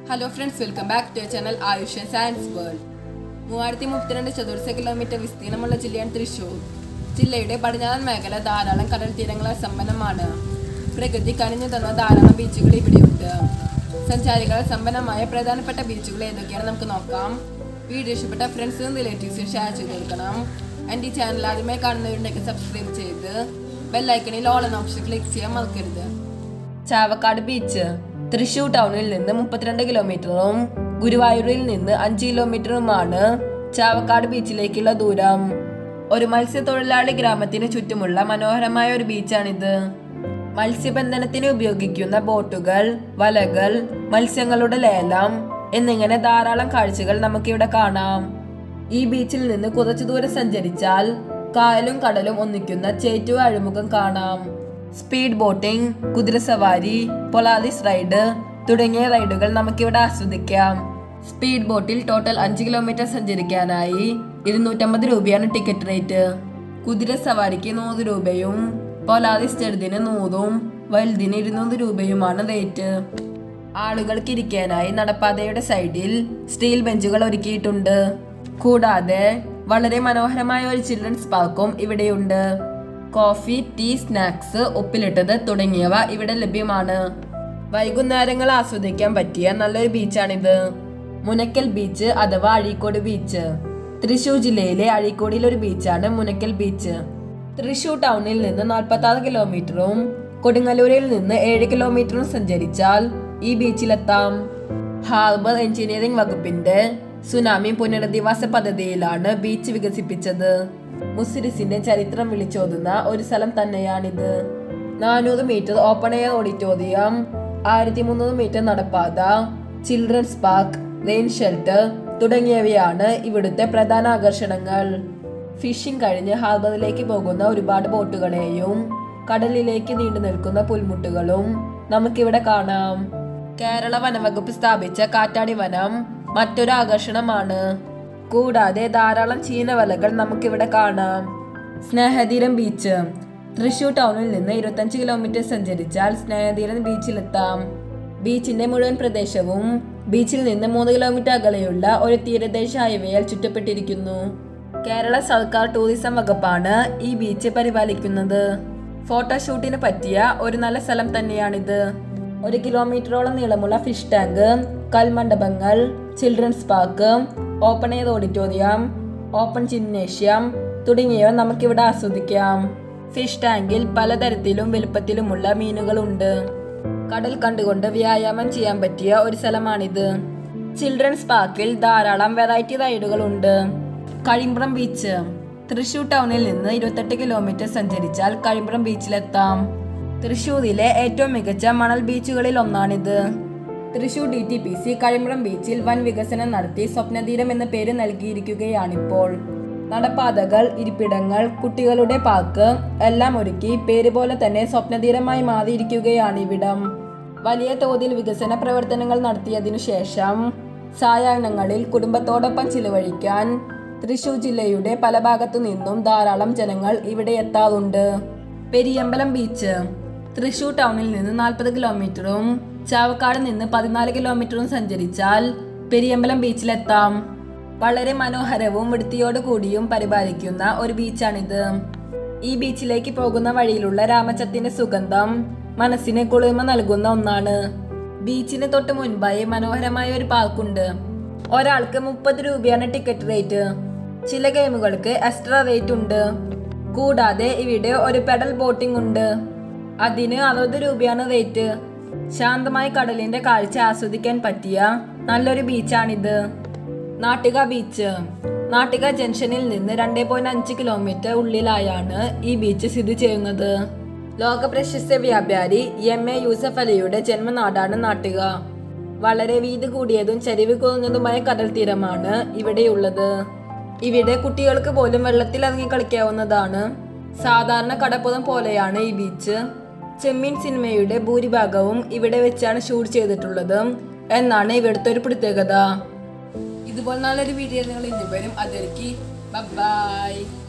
hello friends welcome back to channel Ayush science world മൂവായിരത്തി മുപ്പത്തിരണ്ട് ചതുരശ്ര കിലോമീറ്റർ വിസ്തീർണമുള്ള ജില്ലയാണ് തൃശൂർ ജില്ലയുടെ പടിഞ്ഞാറൻ മേഖല ധാരാളം കടൽ തീരങ്ങളാൽ സമ്പന്നമാണ് പ്രകൃതി കനിഞ്ഞു തന്ന ധാരാളം ബീച്ചുകൾ ഇവിടെയുണ്ട് സഞ്ചാരികളെ സമ്പന്നമായ പ്രധാനപ്പെട്ട ബീച്ചുകൾ ഏതൊക്കെയാണ് നമുക്ക് നോക്കാം വീഡിയോ ഇഷ്ടപ്പെട്ട ഫ്രണ്ട്സിനും റിലേറ്റീവ്സും ഷെയർ ചെയ്ത് കൊടുക്കണം എൻ്റെ ഈ ചാനൽ ആദ്യമായി കാണുന്നവരുണ്ടെങ്കിൽ സബ്സ്ക്രൈബ് ചെയ്ത് ബെല്ലൈക്കണിൽ ഓൾ എന്ന ഓപ്ഷൻ ക്ലിക്ക് ചെയ്യാൻ മറക്കരുത് ചാവക്കാട് ബീച്ച് തൃശൂർ ടൗണിൽ നിന്ന് മുപ്പത്തിരണ്ട് കിലോമീറ്ററും ഗുരുവായൂരിൽ നിന്ന് അഞ്ച് കിലോമീറ്ററുമാണ് ചാവക്കാട് ബീച്ചിലേക്കുള്ള ദൂരം ഒരു മത്സ്യത്തൊഴിലാളി ഗ്രാമത്തിന് ചുറ്റുമുള്ള മനോഹരമായ ഒരു ബീച്ചാണിത് മത്സ്യബന്ധനത്തിന് ഉപയോഗിക്കുന്ന ബോട്ടുകൾ വലകൾ മത്സ്യങ്ങളുടെ ലേലം എന്നിങ്ങനെ ധാരാളം കാഴ്ചകൾ നമുക്കിവിടെ കാണാം ഈ ബീച്ചിൽ നിന്ന് കുറച്ചു ദൂരം സഞ്ചരിച്ചാൽ കായലും കടലും ഒന്നിക്കുന്ന ചേറ്റുവ അഴിമുഖം കാണാം സ്പീഡ് ബോട്ടിംഗ് കുതിരസവാരി പൊലാലിസ് റൈഡ് തുടങ്ങിയ റൈഡുകൾ നമുക്കിവിടെ ആസ്വദിക്കാം സ്പീഡ് ബോട്ടിൽ ടോട്ടൽ അഞ്ച് കിലോമീറ്റർ സഞ്ചരിക്കാനായി ഇരുന്നൂറ്റമ്പത് രൂപയാണ് ടിക്കറ്റ് റേറ്റ് കുതിര സവാരിക്ക് നൂറ് രൂപയും പൊലാലിസ് ചെറുതിന് നൂറും വലുതിന് ഇരുന്നൂറ് രൂപയുമാണ് റേറ്റ് ആളുകൾക്ക് ഇരിക്കാനായി നടപ്പാതയുടെ സൈഡിൽ സ്റ്റീൽ ബെഞ്ചുകൾ ഒരുക്കിയിട്ടുണ്ട് കൂടാതെ വളരെ മനോഹരമായ ഒരു ചിൽഡ്രൻസ് പാർക്കും ഇവിടെയുണ്ട് കോഫി ടീ സ്നാക്സ് ഉപ്പിലിട്ടത് തുടങ്ങിയവ ഇവിടെ ലഭ്യമാണ് വൈകുന്നേരങ്ങൾ ആസ്വദിക്കാൻ പറ്റിയ നല്ലൊരു ബീച്ചാണിത് മുനക്കൽ ബീച്ച് അഥവാ അഴീക്കോട് ബീച്ച് തൃശൂർ ജില്ലയിലെ അഴീക്കോടിലെ ഒരു ബീച്ചാണ് മുനക്കൽ ബീച്ച് തൃശൂർ ടൗണിൽ നിന്ന് നാൽപ്പത്തി ആറ് കിലോമീറ്ററും കൊടുങ്ങല്ലൂരിൽ നിന്ന് ഏഴ് കിലോമീറ്ററും സഞ്ചരിച്ചാൽ ഈ ബീച്ചിലെത്താം ഹാർബർ എഞ്ചിനീയറിംഗ് വകുപ്പിന്റെ സുനാമി പുനരധിവാസ പദ്ധതിയിലാണ് ബീച്ച് വികസിപ്പിച്ചത് മുസിരിസിന്റെ ചരിത്രം വിളിച്ചോതുന്ന ഒരു സ്ഥലം തന്നെയാണിത് നാനൂറ് മീറ്റർ ഓപ്പൺ എയർ ഓഡിറ്റോറിയം ആയിരത്തി മുന്നൂറ് മീറ്റർ നടപ്പാത ചിൽഡ്രൻസ് പാർക്ക് റെയിൻ ഷെൽട്ടർ തുടങ്ങിയവയാണ് ഇവിടുത്തെ പ്രധാന ആകർഷണങ്ങൾ ഫിഷിംഗ് കഴിഞ്ഞ് ഹാർബറിലേക്ക് പോകുന്ന ഒരുപാട് ബോട്ടുകളെയും കടലിലേക്ക് നീണ്ടു നിൽക്കുന്ന പുൽമുട്ടുകളും നമുക്കിവിടെ കാണാം കേരള വനവകുപ്പ് സ്ഥാപിച്ച കാറ്റാടി വനം മറ്റൊരു ആകർഷണമാണ് കൂടാതെ ധാരാളം ചീനവലകൾ നമുക്കിവിടെ കാണാം സ്നേഹതീരം ബീച്ച് തൃശൂർ ടൗണിൽ നിന്ന് ഇരുപത്തഞ്ച് കിലോമീറ്റർ സഞ്ചരിച്ചാൽ സ്നേഹതീരം ബീച്ചിലെത്താം ബീച്ചിന്റെ മുഴുവൻ പ്രദേശവും ബീച്ചിൽ നിന്ന് മൂന്ന് കിലോമീറ്റർ അകലെയുള്ള ഒരു തീരദേശ ഹൈവേയാൽ ചുറ്റപ്പെട്ടിരിക്കുന്നു കേരള സർക്കാർ ടൂറിസം വകുപ്പാണ് ഈ ബീച്ച് പരിപാലിക്കുന്നത് ഫോട്ടോഷൂട്ടിന് പറ്റിയ ഒരു നല്ല സ്ഥലം തന്നെയാണിത് ഒരു കിലോമീറ്ററോളം നീളമുള്ള ഫിഷ് ടാങ്ക് കൽമണ്ഡപങ്ങൾ children's park open air auditorium open gymnasium തുടങ്ങിയവ നമുക്കിവിടെ ആസ്വദിക്കാം ഫിഷ് ടാങ്കിൽ പലതരത്തിലും വലുപ്പത്തിലുമുള്ള മീനുകളുണ്ട് കടൽ കണ്ടുകൊണ്ട് വ്യായാമം ചെയ്യാൻ പറ്റിയ ഒരു സ്ഥലമാണിത് ചിൽഡ്രൻസ് പാർക്കിൽ ധാരാളം വെറൈറ്റി റൈഡുകൾ ഉണ്ട് കഴിമ്പ്രം ബീച്ച് തൃശൂർ ടൗണിൽ നിന്ന് ഇരുപത്തെട്ട് കിലോമീറ്റർ സഞ്ചരിച്ചാൽ കഴിമ്പ്രം ബീച്ചിലെത്താം തൃശൂരിലെ ഏറ്റവും മികച്ച മണൽ ബീച്ചുകളിൽ ഒന്നാണിത് Thrissur D T P C Kazhimbram ബീച്ചിൽ വൻ വികസനം നടത്തി സ്വപ്നതീരം എന്ന പേര് നൽകിയിരിക്കുകയാണിപ്പോൾ നടപ്പാതകൾ ഇരിപ്പിടങ്ങൾ കുട്ടികളുടെ പാർക്ക് എല്ലാം ഒരുക്കി പേര് പോലെ തന്നെ സ്വപ്നതീരമായി മാറിയിരിക്കുകയാണ് ഇവിടം വലിയ തോതിൽ വികസന പ്രവർത്തനങ്ങൾ നടത്തിയതിനു ശേഷം സായാഹ്നങ്ങളിൽ കുടുംബത്തോടൊപ്പം ചിലവഴിക്കാൻ തൃശൂർ ജില്ലയുടെ പല ഭാഗത്തു നിന്നും ധാരാളം ജനങ്ങൾ ഇവിടെ എത്താറുണ്ട് പെരിയമ്പലം ബീച്ച് തൃശൂർ ടൗണിൽ നിന്ന് നാൽപ്പത് കിലോമീറ്ററും ചാവക്കാട് നിന്ന് പതിനാല് കിലോമീറ്ററും സഞ്ചരിച്ചാൽ പെരിയമ്പലം ബീച്ചിലെത്താം വളരെ മനോഹരവും വൃത്തിയോട് കൂടിയും പരിപാലിക്കുന്ന ഒരു ബീച്ചാണിത് ഈ ബീച്ചിലേക്ക് പോകുന്ന വഴിയിലുള്ള രാമച്ചത്തിന്റെ സുഗന്ധം മനസ്സിന് കുളിർമ നൽകുന്ന ഒന്നാണ് ബീച്ചിന് തൊട്ട് മുൻപായി മനോഹരമായ ഒരു പാർക്കുണ്ട് ഒരാൾക്ക് മുപ്പത് രൂപയാണ് ടിക്കറ്റ് റേറ്റ് ചില ഗെയിമുകൾക്ക് എക്സ്ട്രാ റേറ്റ് ഉണ്ട് കൂടാതെ ഇവിടെ ഒരു പെഡൽ ബോട്ടിംഗ് ഉണ്ട് അതിന് അറുപത് രൂപയാണ് റേറ്റ് ശാന്തമായ കടലിന്റെ കാഴ്ച ആസ്വദിക്കാൻ പറ്റിയ നല്ലൊരു ബീച്ചാണിത് നാട്ടിക ബീച്ച് നാട്ടിക ജംഗ്ഷനിൽ നിന്ന് രണ്ടേ പോയിന്റ് അഞ്ച് കിലോമീറ്റർ ഉള്ളിലായാണ് ഈ ബീച്ച് സ്ഥിതി ചെയ്യുന്നത് ലോക പ്രശസ്ത വ്യാപാരി എം എ യൂസഫ് അലിയുടെ ജന്മനാടാണ് നാട്ടിക വളരെ വീതി കൂടിയതും ചരിവ് കുറഞ്ഞതുമായ കടൽ തീരമാണ് ഇവിടെയുള്ളത് ഇവിടെ കുട്ടികൾക്ക് പോലും വെള്ളത്തിൽ ഇറങ്ങി കളിക്കാവുന്നതാണ് സാധാരണ കടപ്പുറം പോലെയാണ് ഈ ബീച്ച് ചെമ്മീൻ സിനിമയുടെ ഭൂരിഭാഗവും ഇവിടെ വെച്ചാണ് ഷൂട്ട് ചെയ്തിട്ടുള്ളത് എന്നാണ് ഇവിടുത്തെ ഒരു പ്രത്യേകത ഇതുപോലെ നല്ലൊരു വീഡിയോ നിങ്ങൾ ഇനി വരും അതൊരുക്കി ബൈ